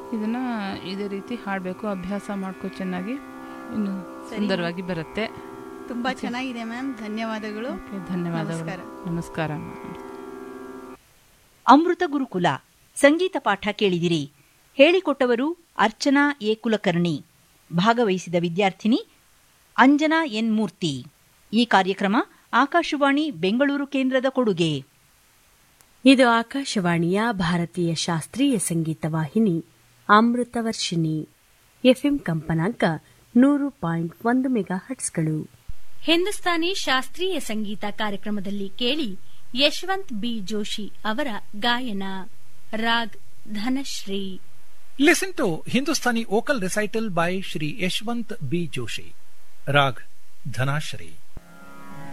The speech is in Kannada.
ಇದನ್ನ ಇದೇ ರೀತಿ ಹಾಡಬೇಕು ಅಭ್ಯಾಸ ಮಾಡ್ಕೋ ಚೆನ್ನಾಗಿ ಇನ್ನು ಸುಂದರವಾಗಿ ಬರುತ್ತೆ ತುಂಬಾ ಚೆನ್ನಾಗಿದೆ ಮ್ಯಾಮ್ ಧನ್ಯವಾದಗಳು ಓಕೆ, ಧನ್ಯವಾದಗಳು ನಮಸ್ಕಾರ. ನಮಸ್ಕಾರ ಅಮೃತ ಗುರುಕುಲ ಸಂಗೀತ ಪಾಠ ಕೇಳಿದಿರಿ ಹೇಳಿಕೊಟ್ಟವರು ಅರ್ಚನಾ ಎ ಕುಲಕರ್ಣಿ ಭಾಗವಹಿಸಿದ ವಿದ್ಯಾರ್ಥಿನಿ ಅಂಜನಾ ಎನ್ ಮೂರ್ತಿ ಈ ಕಾರ್ಯಕ್ರಮ ಆಕಾಶವಾಣಿ ಬೆಂಗಳೂರು ಕೇಂದ್ರದ ಕೊಡುಗೆ ಇದು ಆಕಾಶವಾಣಿಯ ಭಾರತೀಯ ಶಾಸ್ತ್ರೀಯ ಸಂಗೀತ ವಾಹಿನಿ ಅಮೃತವರ್ಷಿಣಿ ಎಫ್ಎಂ ಕಂಪನಾಂಕ ನೂರು ಪಾಯಿಂಟ್ ಒಂದು ಮೆಗಾ ಹಟ್ಸ್ಗಳು ಹಿಂದೂಸ್ತಾನಿ ಶಾಸ್ತ್ರೀಯ ಸಂಗೀತ ಕಾರ್ಯಕ್ರಮದಲ್ಲಿ ಕೇಳಿ ಯಶವಂತ್ ಬಿ ಜೋಶಿ ಅವರ ಗಾಯನ raag Dhanashree Listen to Hindustani vocal recital by Shri Yashwant B. Joshi. Rag Dhanashri.